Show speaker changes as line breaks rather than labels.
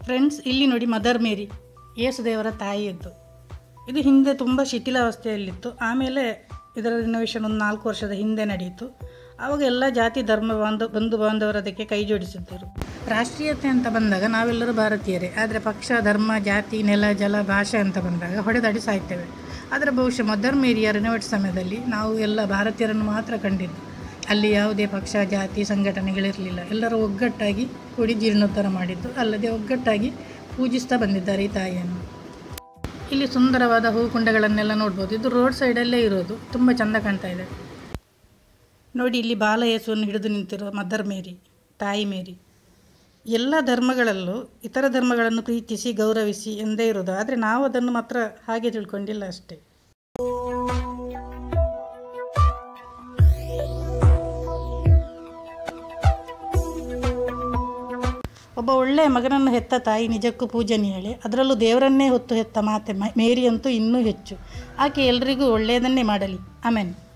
friends ಇಲ್ಲಿ ನೋಡಿ mother ಮೇರಿ ಯೇಸುದೇವರ ತಾಯಿಯದ್ದು ಇದು ಹಿಂದೆ ತುಂಬ ಶಿಥಿಲಾವಸ್ಥೆಯಲ್ಲಿತ್ತು ಆಮೇಲೆ ಇದರ ರಿನೋವೇಷನ್ ಒಂದು ನಾಲ್ಕು ವರ್ಷದ ಹಿಂದೆ ನಡೆಯಿತು ಆವಾಗ ಎಲ್ಲ ಜಾತಿ ಧರ್ಮ ಬಾಂಧ ಬಂಧು ಬಾಂಧವರು ಅದಕ್ಕೆ ಕೈ ಜೋಡಿಸಿದ್ದರು ರಾಷ್ಟ್ರೀಯತೆ ಅಂತ ಬಂದಾಗ ನಾವೆಲ್ಲರೂ ಭಾರತೀಯರೇ ಆದರೆ ಪಕ್ಷ ಧರ್ಮ ಜಾತಿ ನೆಲ ಜಲ ಭಾಷೆ ಅಂತ ಬಂದಾಗ ಹೊಡೆದಾಡಿ ಸಾಯ್ತೇವೆ ಆದರೆ ಬಹುಶಃ ಮದರ್ ಮೇರಿಯ ರಿನೋವೇಟ್ ಸಮಯದಲ್ಲಿ ನಾವು ಎಲ್ಲ ಭಾರತೀಯರನ್ನು ಮಾತ್ರ ಕಂಡಿದ್ದು ಅಲ್ಲಿ ಯಾವುದೇ ಪಕ್ಷ ಜಾತಿ ಸಂಘಟನೆಗಳಿರಲಿಲ್ಲ ಎಲ್ಲರೂ ಒಗ್ಗಟ್ಟಾಗಿ ಕೂಡಿ ಜೀರ್ಣೋದ್ಧಾರ ಮಾಡಿದ್ದು ಅಲ್ಲದೆ ಒಗ್ಗಟ್ಟಾಗಿ ಪೂಜಿಸ್ತಾ ಬಂದಿದ್ದಾರೆ ಈ ತಾಯಿಯನ್ನು ಇಲ್ಲಿ ಸುಂದರವಾದ ಹೂಕುಂಡಗಳನ್ನೆಲ್ಲ ನೋಡ್ಬೋದು ಇದು ರೋಡ್ ಸೈಡಲ್ಲೇ ಇರೋದು ತುಂಬ ಚೆಂದ ಕಾಣ್ತಾ ಇದೆ ನೋಡಿ ಇಲ್ಲಿ ಬಾಲಯೇಸುವನ್ನು ಹಿಡಿದು ನಿಂತಿರುವ ಮದರ್ ಮೇರಿ ತಾಯಿ ಮೇರಿ ಎಲ್ಲ ಧರ್ಮಗಳಲ್ಲೂ ಇತರ ಧರ್ಮಗಳನ್ನು ಪ್ರೀತಿಸಿ ಗೌರವಿಸಿ ಎಂದೇ ಇರೋದು ಆದರೆ ನಾವು ಅದನ್ನು ಮಾತ್ರ ಹಾಗೆ ತಿಳ್ಕೊಂಡಿಲ್ಲ ಅಷ್ಟೇ ಒಬ್ಬ ಒಳ್ಳೆಯ ಮಗನನ್ನು ಹೆತ್ತ ತಾಯಿ ನಿಜಕ್ಕೂ ಪೂಜನೀಯಳೆ ಅದರಲ್ಲೂ ದೇವರನ್ನೇ ಹೊತ್ತು ಹೆತ್ತ ಮಾತೆ ಮ- ಮೇರಿಯಂತೂ ಇನ್ನೂ ಹೆಚ್ಚು ಆಕೆ ಎಲ್ರಿಗೂ ಒಳ್ಳೆಯದನ್ನೇ ಮಾಡಲಿ ಆಮೇನ್